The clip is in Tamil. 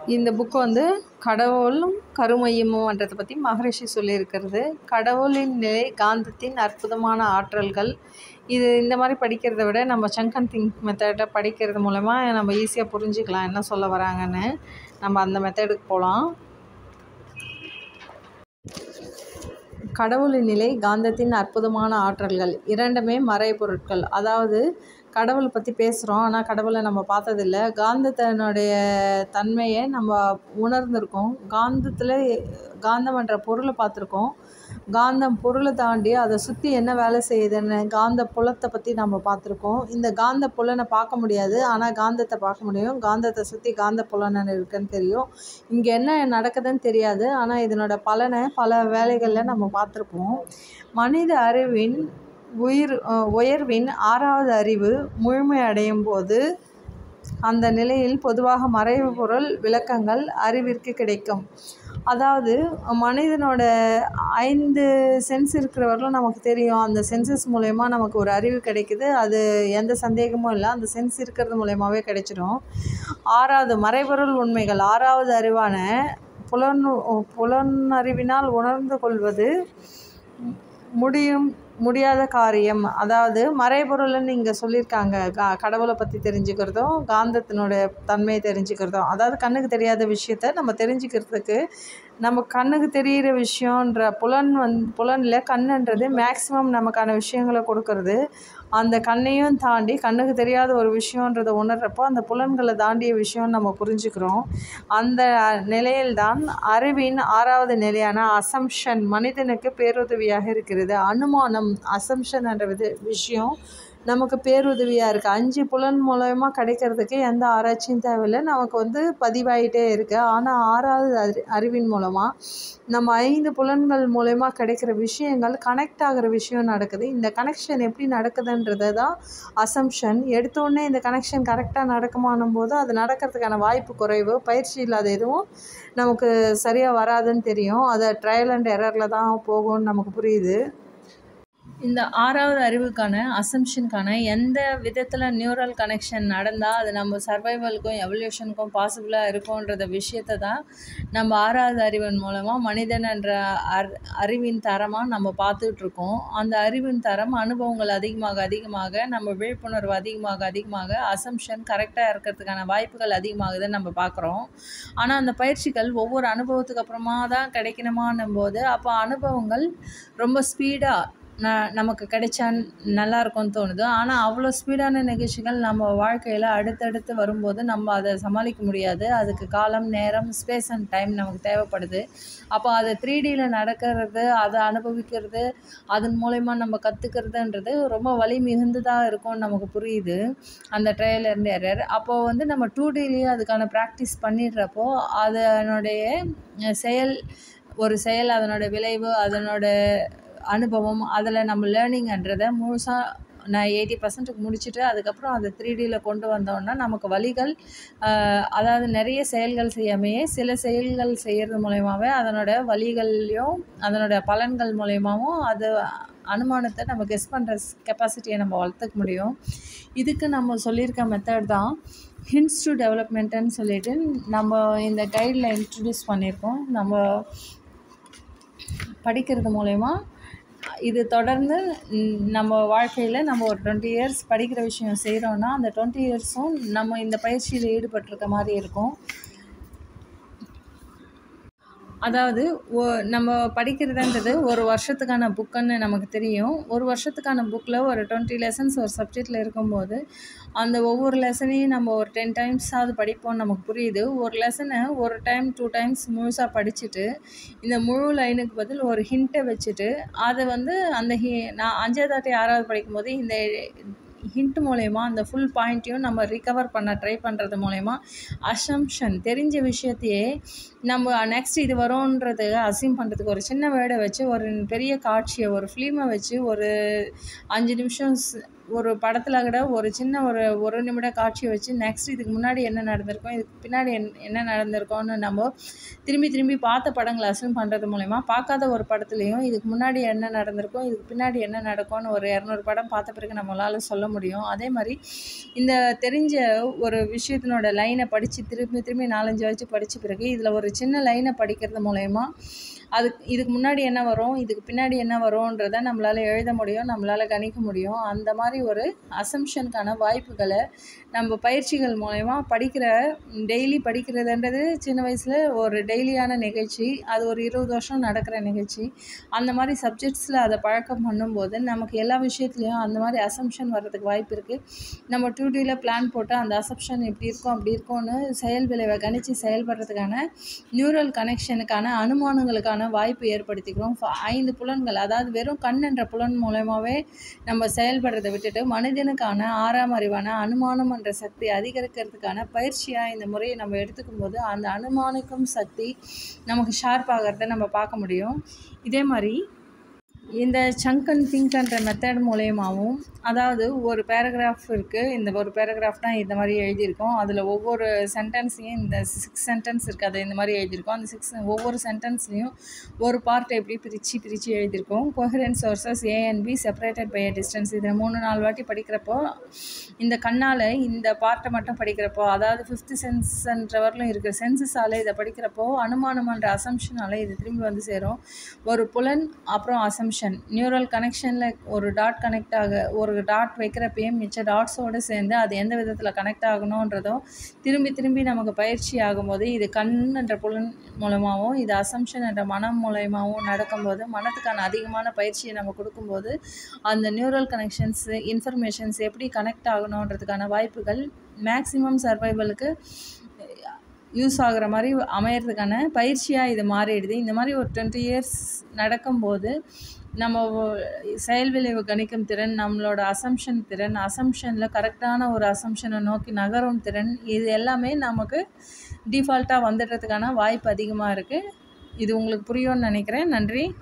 இந்த புக்கு வந்து கடவுளும் கருமையமும்ன்றதை பற்றி மகரிஷி சொல்லியிருக்கிறது கடவுளின் நிலை காந்தத்தின் அற்புதமான ஆற்றல்கள் இது இந்த மாதிரி படிக்கிறத விட நம்ம சங்கன் திங்க் மெத்தடை படிக்கிறது மூலமா நம்ம ஈஸியாக புரிஞ்சுக்கலாம் என்ன சொல்ல வராங்கன்னு நம்ம அந்த மெத்தடுக்கு போகலாம் கடவுளின் நிலை காந்தத்தின் அற்புதமான ஆற்றல்கள் இரண்டுமே மறைபொருட்கள் அதாவது கடவுளை பற்றி பேசுகிறோம் ஆனால் கடவுளை நம்ம பார்த்ததில்ல காந்தத்தினுடைய தன்மையை நம்ம உணர்ந்திருக்கோம் காந்தத்தில் காந்தம்ன்ற பொருளை பார்த்துருக்கோம் காந்தம் பொருளை தாண்டி அதை சுற்றி என்ன வேலை செய்யுதுன்னு காந்த புலத்தை பற்றி நம்ம பார்த்துருக்கோம் இந்த காந்த புலனை பார்க்க முடியாது ஆனால் காந்தத்தை பார்க்க முடியும் காந்தத்தை சுற்றி காந்த புலன் இருக்குன்னு தெரியும் இங்கே என்ன நடக்குதுன்னு தெரியாது ஆனால் இதனோட பலனை பல வேலைகளில் நம்ம பார்த்துருப்போம் மனித அறிவின் உயிர் உயர்வின் ஆறாவது அறிவு முழுமை அடையும் போது அந்த நிலையில் பொதுவாக மறைவு பொருள் விளக்கங்கள் அறிவிற்கு கிடைக்கும் அதாவது மனிதனோட ஐந்து சென்ஸ் இருக்கிறவர்களும் நமக்கு தெரியும் அந்த சென்சஸ் மூலயமா நமக்கு ஒரு அறிவு கிடைக்குது அது எந்த சந்தேகமும் இல்லை அந்த சென்ஸ் இருக்கிறது மூலயமாவே கிடைச்சிடும் ஆறாவது மறைபொருள் உண்மைகள் ஆறாவது அறிவான புலன் புலனறிவினால் உணர்ந்து கொள்வது முடியும் முடியாத காரியம் அதாவது மறைபொருள்னு இங்கே சொல்லியிருக்காங்க க கடவுளை பற்றி தெரிஞ்சுக்கிறதும் காந்தத்தினுடைய தன்மையை தெரிஞ்சுக்கிறதும் அதாவது கண்ணுக்கு தெரியாத விஷயத்த நம்ம தெரிஞ்சுக்கிறதுக்கு நம்ம கண்ணுக்கு தெரிகிற விஷயன்ற புலன் வந் புலனில் கண்ணுன்றது மேக்ஸிமம் நமக்கான விஷயங்களை கொடுக்கறது அந்த கண்ணையும் தாண்டி கண்ணுக்கு தெரியாத ஒரு விஷயன்றதை உணர்றப்போ அந்த புலன்களை தாண்டிய விஷயம்னு நம்ம புரிஞ்சுக்கிறோம் அந்த நிலையில்தான் அறிவின் ஆறாவது நிலையான அசம்ஷன் மனிதனுக்கு பேருதவியாக இருக்கிறது அனுமானம் அசம்ஷன் என்ற வித விஷயம் நமக்கு பேருதவியாக இருக்குது அஞ்சு புலன் மூலயமா கிடைக்கிறதுக்கு எந்த ஆராய்ச்சியும் தேவையில்லை நமக்கு வந்து பதிவாயிட்டே இருக்குது ஆனால் ஆறாவது அறி அறிவின் மூலமாக நம்ம ஐந்து புலன்கள் மூலயமா கிடைக்கிற விஷயங்கள் கனெக்ட் ஆகிற விஷயம் நடக்குது இந்த கனெக்ஷன் எப்படி நடக்குதுன்றது தான் அசம்ஷன் எடுத்தோடனே இந்த கனெக்ஷன் கரெக்டாக நடக்குமானும் போது அது நடக்கிறதுக்கான வாய்ப்பு குறைவு பயிற்சி இல்லாத எதுவும் நமக்கு சரியாக வராதுன்னு தெரியும் அதை ட்ரையல் அண்ட் எரரில் தான் போகும்னு நமக்கு புரியுது இந்த ஆறாவது அறிவுக்கான அசம்ஷனுக்கான எந்த விதத்தில் நியூரல் கனெக்ஷன் நடந்தால் அது நம்ம சர்வைவலுக்கும் எவல்யூஷனுக்கும் பாசிபிளாக இருக்கும்ன்றத விஷயத்தை தான் நம்ம ஆறாவது அறிவின் மூலமாக மனிதன் என்ற அர் அறிவின் தரமாக நம்ம பார்த்துட்ருக்கோம் அந்த அறிவின் தரம் அனுபவங்கள் அதிகமாக அதிகமாக நம்ம விழிப்புணர்வு அதிகமாக அதிகமாக அசம்ஷன் கரெக்டாக இருக்கிறதுக்கான வாய்ப்புகள் அதிகமாகுதுன்னு நம்ம பார்க்குறோம் ஆனால் அந்த பயிற்சிகள் ஒவ்வொரு அனுபவத்துக்கு அப்புறமா தான் கிடைக்கணுமான்னும் போது அப்போ அனுபவங்கள் ரொம்ப ஸ்பீடாக ந நமக்கு கிடைச்சா நல்லா இருக்கும்னு தோணுது ஆனால் அவ்வளோ ஸ்பீடான நிகழ்ச்சிகள் நம்ம வாழ்க்கையில் அடுத்தடுத்து வரும்போது நம்ம அதை சமாளிக்க முடியாது அதுக்கு காலம் நேரம் ஸ்பேஸ் அண்ட் டைம் நமக்கு தேவைப்படுது அப்போ அது த்ரீ டியில் நடக்கிறது அதை அனுபவிக்கிறது அதன் மூலயமா நம்ம கற்றுக்கிறதுன்றது ரொம்ப வலி மிகுந்ததாக இருக்கும்னு நமக்கு புரியுது அந்த ட்ரையல் அண்ட் எரர் அப்போது வந்து நம்ம டூ டிலேயே அதுக்கான ப்ராக்டிஸ் பண்ணிடுறப்போ அதனுடைய செயல் ஒரு செயல் அதனோட விளைவு அதனோட அனுபவம் அதில் நம்ம லேர்னிங்கன்றதை முழுசாக நான் எயிட்டி பர்சன்ட்டுக்கு முடிச்சுட்டு அதுக்கப்புறம் அதை த்ரீ டியில் கொண்டு வந்தோன்னா நமக்கு வழிகள் அதாவது நிறைய செயல்கள் செய்யாமையே சில செயல்கள் செய்கிறது மூலயமாவே அதனோட வழிகள்லையும் அதனோட பலன்கள் மூலயமாவும் அது அனுமானத்தை நம்ம கெஸ் பண்ணுற கெப்பாசிட்டியை நம்ம வளர்த்துக்க முடியும் இதுக்கு நம்ம சொல்லியிருக்க மெத்தட் தான் ஹின்ஸ் டு டெவலப்மெண்ட்டுன்னு சொல்லிட்டு நம்ம இந்த கைடில் இன்ட்ரடியூஸ் பண்ணியிருக்கோம் நம்ம படிக்கிறது மூலயமா இது தொடர்ந்து நம்ம வாழ்க்கையில் நம்ம ஒரு டுவெண்ட்டி இயர்ஸ் படிக்கிற விஷயம் செய்கிறோன்னா அந்த டுவெண்ட்டி இயர்ஸும் நம்ம இந்த பயிற்சியில் ஈடுபட்டிருக்க மாதிரி இருக்கும் அதாவது ஒ நம்ம படிக்கிறதுன்றது ஒரு வருஷத்துக்கான புக்குன்னு நமக்கு தெரியும் ஒரு வருஷத்துக்கான புக்கில் ஒரு டுவெண்ட்டி லெசன்ஸ் ஒரு சப்ஜெக்டில் இருக்கும்போது அந்த ஒவ்வொரு லெசனையும் நம்ம ஒரு டென் டைம்ஸாவது படிப்போம்னு நமக்கு புரியுது ஒரு லெசனை ஒரு டைம் டூ டைம்ஸ் முழுசாக படிச்சுட்டு இந்த முழு லைனுக்கு பதில் ஒரு ஹிண்ட்டை வச்சுட்டு அதை வந்து அந்த ஹி நான் அஞ்சாவது ஆறாவது படிக்கும்போது இந்த ஹிண்ட் மூலயமா அந்த ஃபுல் பாயிண்ட்டையும் நம்ம ரிகவர் பண்ண ட்ரை பண்ணுறது மூலயமா அசம்ஷன் தெரிஞ்ச விஷயத்தையே நம்ம நெக்ஸ்ட் இது வரும்ன்றது அசியூம் பண்ணுறதுக்கு ஒரு சின்ன வேர்டை வச்சு ஒரு பெரிய காட்சியை ஒரு ஃபிலிமை வச்சு ஒரு அஞ்சு நிமிஷம் ஒரு படத்தில் கூட ஒரு சின்ன ஒரு ஒரு நிமிட காட்சியை வச்சு நெக்ஸ்ட் இதுக்கு முன்னாடி என்ன நடந்திருக்கும் இதுக்கு பின்னாடி என் என்ன நடந்திருக்கோன்னு நம்ம திரும்பி திரும்பி பார்த்த படங்களை அசியூம் பண்ணுறது மூலயமா பார்க்காத ஒரு படத்துலேயும் இதுக்கு முன்னாடி என்ன நடந்திருக்கும் இதுக்கு பின்னாடி என்ன நடக்கும்னு ஒரு இரநூறு படம் பார்த்த பிறகு நம்மளால் சொல்ல முடியும் அதே மாதிரி இந்த தெரிஞ்ச ஒரு விஷயத்தினோட லைனை படித்து திரும்பி திரும்பி நாலஞ்சு வச்சு படித்த பிறகு இதில் ஒரு சின்ன லைனை படிக்கிறது மூலயமா அதுக்கு இதுக்கு முன்னாடி என்ன வரும் இதுக்கு பின்னாடி என்ன வரும்ன்றத நம்மளால் எழுத முடியும் நம்மளால் கணிக்க முடியும் அந்த மாதிரி ஒரு அசம்ஷனுக்கான வாய்ப்புகளை நம்ம பயிற்சிகள் மூலயமா படிக்கிற டெய்லி படிக்கிறதுன்றது சின்ன வயசில் ஒரு டெய்லியான நிகழ்ச்சி அது ஒரு இருபது வருஷம் நடக்கிற நிகழ்ச்சி அந்த மாதிரி சப்ஜெக்ட்ஸில் அதை பழக்கம் பண்ணும்போது நமக்கு எல்லா விஷயத்துலையும் அந்த மாதிரி அசம்ஷன் வர்றதுக்கு வாய்ப்பு இருக்குது நம்ம டியூட்டியில் பிளான் போட்டு அந்த அசம்ஷன் இப்படி இருக்கும் அப்படி இருக்கும்னு செயல் விளைவை கணிச்சு செயல்படுறதுக்கான நியூரல் கனெக்ஷனுக்கான அனுமானங்களுக்கான வாய்ப்பு ஏற்படுத்திக்கிறோம் ஃப- ஐந்து புலன்கள் அதாவது வெறும் கண் என்ற புலன் மூலயமாவே நம்ம செயல்படுறதை விட்டுட்டு மனிதனுக்கான ஆறாம் அறிவான அனுமானம் என்ற சக்தி அதிகரிக்கிறதுக்கான பயிற்சியாக இந்த முறையை நம்ம எடுத்துக்கும் போது அந்த அனுமானிக்கும் சக்தி நமக்கு ஷார்ப் ஆகிறத நம்ம பார்க்க முடியும் இதே மாதிரி இந்த சங்க் அண்ட் திங்க்ன்ற மெத்தட் மூலயமாவும் அதாவது ஒரு பேராகிராஃப் இருக்குது இந்த ஒரு பேராகிராஃப் தான் இந்த மாதிரி எழுதியிருக்கோம் அதில் ஒவ்வொரு சென்டென்ஸையும் இந்த சிக்ஸ் சென்டென்ஸ் இருக்குது அதை இந்த மாதிரி எழுதியிருக்கோம் அந்த சிக்ஸ் ஒவ்வொரு சென்டென்ஸ்லையும் ஒரு பார்ட்டை எப்படி பிரித்து பிரித்து எழுதியிருக்கோம் coherent sources A and B separated by a distance இதை மூணு நாலு வாட்டி படிக்கிறப்போ இந்த கண்ணால் இந்த பார்ட்டை மட்டும் படிக்கிறப்போ அதாவது ஃபிஃப்த்து சென்ஸ்ன்ற வரலும் இருக்கிற சென்சஸால் இதை படிக்கிறப்போ அனுமானம்ன்ற அசம்ஷனால இது திரும்பி வந்து சேரும் ஒரு புலன் அப்புறம் அசம்ஷன் நியூரல் கனெக்ஷனில் ஒரு டாட் கனெக்ட் ஆக ஒரு டாட் வைக்கிறப்பயும் மிச்ச டாட்ஸோடு சேர்ந்து அது எந்த விதத்தில் கனெக்ட் ஆகணுன்றதும் திரும்பி திரும்பி நமக்கு பயிற்சி ஆகும்போது இது கண் என்ற புலன் மூலமாகவும் இது அசம்ஷன் என்ற மனம் மூலயமாவும் நடக்கும்போது மனத்துக்கான அதிகமான பயிற்சியை நம்ம கொடுக்கும்போது அந்த நியூரல் கனெக்ஷன்ஸ் இன்ஃபர்மேஷன்ஸ் எப்படி கனெக்ட் ஆகணுன்றதுக்கான வாய்ப்புகள் மேக்ஸிமம் சர்வைவலுக்கு யூஸ் ஆகுற மாதிரி அமையறதுக்கான பயிற்சியாக இது மாறிடுது இந்த மாதிரி ஒரு டுவெண்ட்டி இயர்ஸ் நடக்கும்போது நம்ம ஒ- செயல் விளைவு கணிக்கும் திறன் நம்மளோட அசம்ஷன் திறன் அசம்ஷனில் கரெக்டான ஒரு அசம்ஷனை நோக்கி நகரும் திறன் இது எல்லாமே நமக்கு டிஃபால்ட்டாக வந்துடுறதுக்கான வாய்ப்பு அதிகமாக இருக்குது இது உங்களுக்கு புரியும்னு நினைக்கிறேன் நன்றி